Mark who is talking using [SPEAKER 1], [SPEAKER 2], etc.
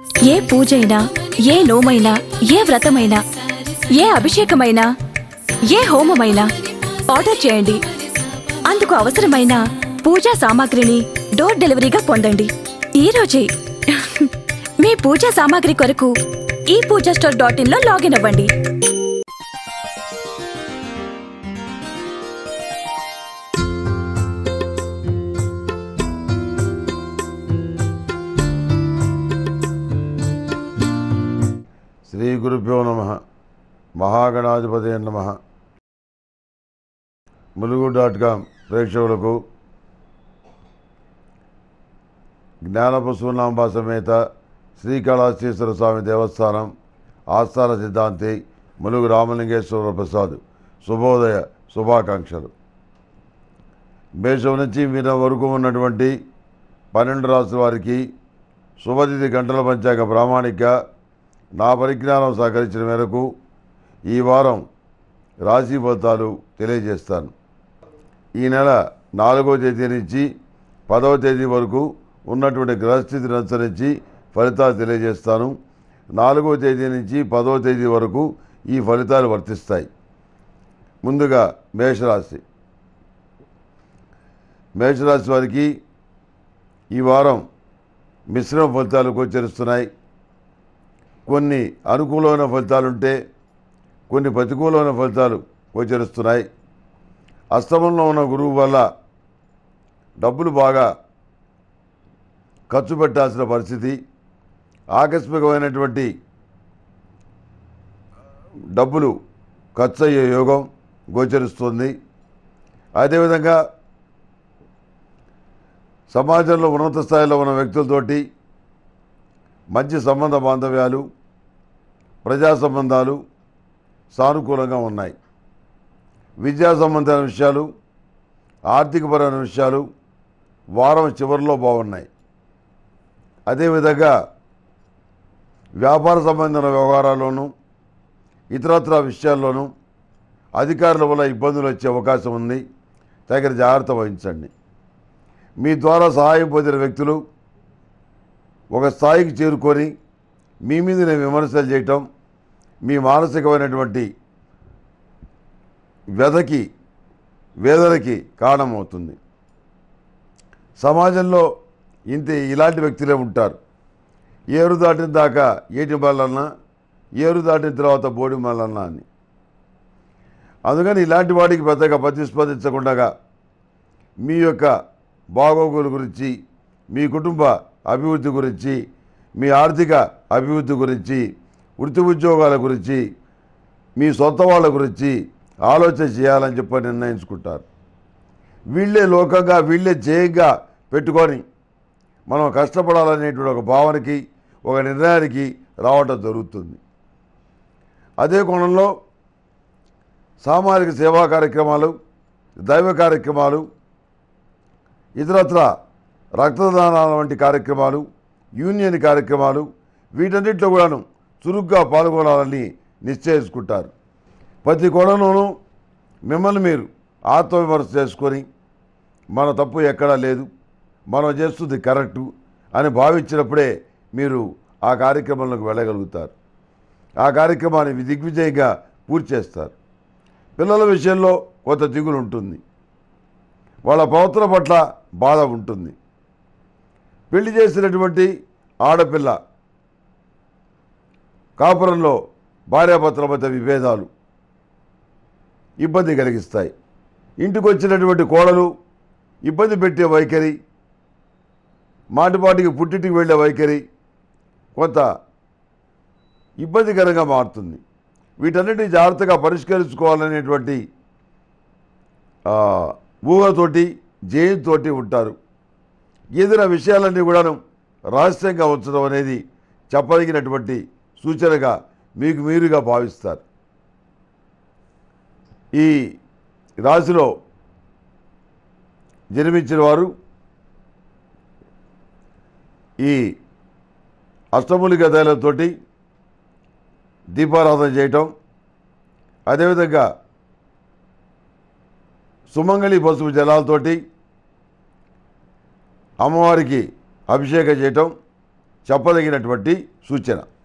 [SPEAKER 1] ఏ పూజైనా ఏ నోమైనా ఏ వ్రతమైనా ఏ అభిషేకమైనా ఏ హోమమైనా ఆర్డర్ చేయండి అందుకు అవసరమైన పూజా సామాగ్రిని డోర్ డెలివరీగా పొందండి ఈ రోజే మీ పూజా సామాగ్రి కొరకు ఈ పూజా స్టోర్ డాట్ ఇన్ లో లాగిన్ అవ్వండి
[SPEAKER 2] శ్రీ గురుభ్యో నమ మహాగణాధిపతి నమ ములుగు డాట్ కామ్ ప్రేక్షకులకు జ్ఞానపశునాంబ సమేత శ్రీకాళహస్తీశ్వర స్వామి దేవస్థానం ఆస్థాన సిద్ధాంతి ములుగు రామలింగేశ్వర ప్రసాద్ శుభోదయ శుభాకాంక్షలు మేషం నుంచి మీన వరకు ఉన్నటువంటి పన్నెండు రాసుల వారికి శుభతిథి గంటల పంచాంగ ప్రామాణిక నా పరిజ్ఞానం సహకరించిన మేరకు ఈ వారం రాశి ఫలితాలు తెలియజేస్తాను ఈ నెల నాలుగో తేదీ నుంచి పదవ తేదీ వరకు ఉన్నటువంటి గ్రహస్థితిని అనుసరించి ఫలితాలు తెలియజేస్తాను నాలుగో తేదీ నుంచి పదవ తేదీ వరకు ఈ ఫలితాలు వర్తిస్తాయి ముందుగా మేషరాశి మేషరాశి వారికి ఈ వారం మిశ్రమ ఫలితాలు గోచరిస్తున్నాయి కొన్ని అనుకూలమైన ఫలితాలుంటే కొన్ని ప్రతికూలమైన ఫలితాలు గోచరిస్తున్నాయి అస్తమంలో ఉన్న గురువు వల్ల డబ్బులు బాగా ఖర్చు పెట్టాల్సిన పరిస్థితి ఆకస్మికమైనటువంటి డబ్బులు ఖర్చు అయ్యే యోగం గోచరిస్తుంది అదేవిధంగా సమాజంలో ఉన్నత స్థాయిలో ఉన్న వ్యక్తులతోటి మంచి సంబంధ బాంధవ్యాలు ప్రజా సంబంధాలు సానుకూలంగా ఉన్నాయి విద్యా సంబంధమైన విషయాలు ఆర్థికపరమైన విషయాలు వారం చివరిలో బాగున్నాయి అదేవిధంగా వ్యాపార సంబంధమైన వ్యవహారాల్లోనూ ఇతరత్ర విషయాల్లోనూ అధికారుల వల్ల ఇబ్బందులు వచ్చే అవకాశం ఉంది తగిన జాగ్రత్త వహించండి మీ ద్వారా సహాయం పొందిన వ్యక్తులు ఒక స్థాయికి చేరుకొని మీ మీదనే విమర్శలు చేయటం మీ మానసికమైనటువంటి వ్యధకి వేదనకి కారణమవుతుంది సమాజంలో ఇంత ఇలాంటి వ్యక్తులే ఉంటారు ఏరు దాటిన దాకా ఏటి మల్లన్నా ఏరు దాటిన తర్వాత బోడి మల్లన్నా అని అందుకని ఇలాంటి వాడికి పెద్దగా ప్రతిస్పందించకుండా మీ యొక్క బాగోగుల గురించి మీ కుటుంబ అభివృద్ధి గురించి మీ ఆర్థిక అభివృద్ధి గురించి వృత్తి ఉద్యోగాల గురించి మీ సొంత వాళ్ళ గురించి ఆలోచన చేయాలని చెప్పి నిర్ణయించుకుంటారు వీళ్ళే లోకంగా వీళ్ళే జయంగా పెట్టుకొని మనం కష్టపడాలనేటువంటి ఒక భావనకి ఒక నిర్ణయానికి రావటం జరుగుతుంది అదే కోణంలో సామాజిక సేవా కార్యక్రమాలు దైవ కార్యక్రమాలు ఇతరత్ర రక్తదానాల వంటి కార్యక్రమాలు యూనియన్ కార్యక్రమాలు వీటన్నిటిలో కూడాను చురుగ్గా పాల్గొనాలని నిశ్చయించుకుంటారు ప్రతి కోణంలోనూ మిమ్మల్ని మీరు ఆత్మవిమర్శ చేసుకొని మన తప్పు ఎక్కడా లేదు మనం చేస్తుంది కరెక్టు అని భావించినప్పుడే మీరు ఆ కార్యక్రమంలోకి వెళ్ళగలుగుతారు ఆ కార్యక్రమాన్ని దిగ్విజయంగా పూర్తి చేస్తారు పిల్లల విషయంలో కొంత దిగులు ఉంటుంది వాళ్ళ ప్రవర్తన పట్ల బాధ ఉంటుంది పెళ్లి చేసినటువంటి ఆడపిల్ల కాపురంలో భార్యాభర్తల మధ్య విభేదాలు ఇబ్బంది కలిగిస్తాయి ఇంటికి వచ్చినటువంటి కోడలు ఇబ్బంది పెట్టే వైఖరి మాటిపాటికి పుట్టింటికి వెళ్ళే వైఖరి కొంత ఇబ్బందికరంగా మారుతుంది వీటన్నిటిని జాగ్రత్తగా పరిష్కరించుకోవాలనేటువంటి ఆ, ఊహతోటి జయంతోటి ఉంటారు ఏదైనా విషయాలన్నీ కూడాను రహస్యంగా ఉంచడం అనేది చెప్పదగినటువంటి సూచనగా మీకు మీరుగా భావిస్తారు ఈ రాశిలో జన్మించిన వారు ఈ అష్టమూలిక తైలంతోటి దీపారాధన చేయటం అదేవిధంగా సుమంగళి పసుపు జలాలతోటి అమ్మవారికి అభిషేకం చేయటం చెప్పదగినటువంటి సూచన